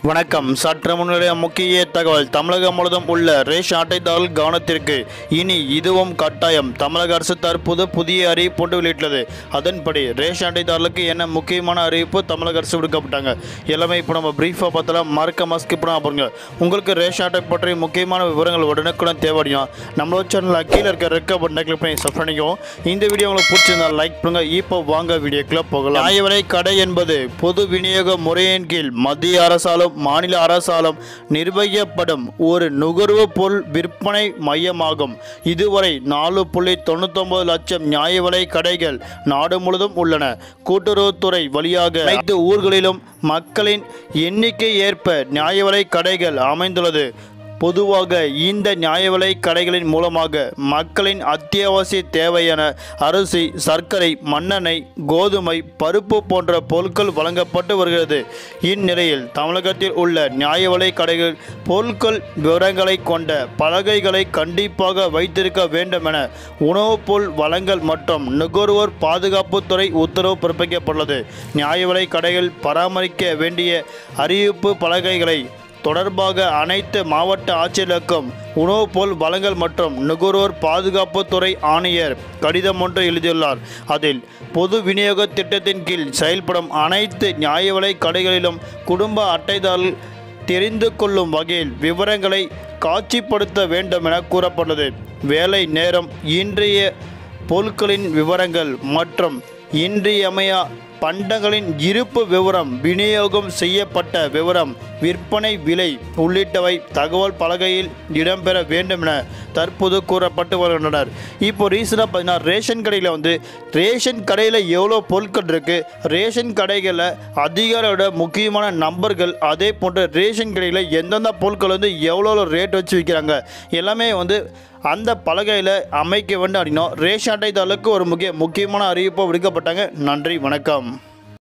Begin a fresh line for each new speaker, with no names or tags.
வணக்கம் சற்று முன்னுடைய முக்கிய தகவல் தமிழகம் முழுவதும் உள்ள ரேஷன் அட்டைதாரர்கள் கவனத்திற்கு இனி இதுவும் கட்டாயம் தமிழக அரசு தற்போது புதிய அறிவிப்பு ஒன்று வெளியிட்டுள்ளது அதன்படி ரேஷன் அட்டைதாரர்களுக்கு என்ன முக்கியமான அறிவிப்பு தமிழக அரசு விடுக்கப்பட்டாங்க எல்லாமே இப்போ நம்ம பிரீஃபாக பார்த்தலாம் மறக்க மாஸ்க் இப்போ பாருங்க உங்களுக்கு ரேஷன் அட்டை பற்றி முக்கியமான விவரங்கள் உடனுக்குடன் தேவையும் நம்மளோட சேனலில் கீழே இருக்க ரெக்க பட்டனை கிளிக் பண்ணி சப் பண்ணிக்கோ இந்த வீடியோ உங்களுக்கு பிடிச்சிருந்தா லைக் பண்ணுங்க இப்போ வாங்க வீடியோக்குள்ள போகலாம் நியாய விலை கடை என்பது பொது விநியோக முறையின் கீழ் மத்திய அரசாலும் மாநில அரசாலும் நிர்வகிக்கப்படும் ஒரு நுகர்வு பொருள் விற்பனை மையமாகும் இதுவரை நாலு புள்ளி தொண்ணூத்தொன்பது லட்சம் நியாய விலை கடைகள் நாடு முழுவதும் உள்ளன கூட்டுறவுத்துறை வழியாக அனைத்து ஊர்களிலும் மக்களின் எண்ணிக்கை ஏற்ப நியாய விலை கடைகள் அமைந்துள்ளது பொதுவாக இந்த நியாய விலை கடைகளின் மூலமாக மக்களின் அத்தியாவசிய தேவையான அரிசி சர்க்கரை மண்ணெண்ணெய் கோதுமை பருப்பு போன்ற பொருட்கள் வழங்கப்பட்டு வருகிறது இந்நிலையில் தமிழகத்தில் உள்ள நியாய விலை கடைகள் பொருட்கள் விவரங்களை கொண்ட பலகைகளை கண்டிப்பாக வைத்திருக்க வேண்டும் என உணவுப் பொருள் வழங்கல் மற்றும் நுகர்வோர் பாதுகாப்புத்துறை உத்தரவு பிறப்பிக்கப்பட்டுள்ளது நியாய விலை கடைகள் பராமரிக்க வேண்டிய அறிவிப்பு பலகைகளை தொடர்பாக அனைத்து மாவட்ட ஆட்சியர்களுக்கும் உணவுப் பொருள் வழங்கல் மற்றும் நுகர்வோர் பாதுகாப்புத்துறை ஆணையர் கடிதம் ஒன்று எழுதியுள்ளார் அதில் பொது விநியோக திட்டத்தின் கீழ் செயல்படும் அனைத்து நியாய விலை கடைகளிலும் குடும்ப அட்டைதாரர்கள் தெரிந்து கொள்ளும் வகையில் விவரங்களை காட்சிப்படுத்த வேண்டும் என கூறப்பட்டது வேலை நேரம் இன்றைய பொருட்களின் விவரங்கள் மற்றும் இன்றியமையா பண்டங்களின் இருப்பு விவரம் விநியோகம் செய்யப்பட்ட விவரம் விற்பனை விலை உள்ளிட்டவை தகவல் பலகையில் இடம்பெற வேண்டும் என தற்போது கூறப்பட்டு வருகின்றனர் இப்போ ரீசனாக பார்த்தீங்கன்னா ரேஷன் கடையில் வந்து ரேஷன் கடையில் எவ்வளோ பொருட்கள் இருக்குது ரேஷன் கடைகளில் அதிகாரியோட முக்கியமான நம்பர்கள் அதே போன்று ரேஷன் கடையில் எந்தெந்த பொருட்கள் வந்து எவ்வளோ ரேட் வச்சு விற்கிறாங்க எல்லாமே வந்து அந்த பலகையில் அமைக்க வேண்டும் அப்படின்னா ரேஷன் அட்டைதாரர்களுக்கு ஒரு முக்கிய முக்கியமான அறிவிப்பு விடுக்கப்பட்டாங்க நன்றி வணக்கம்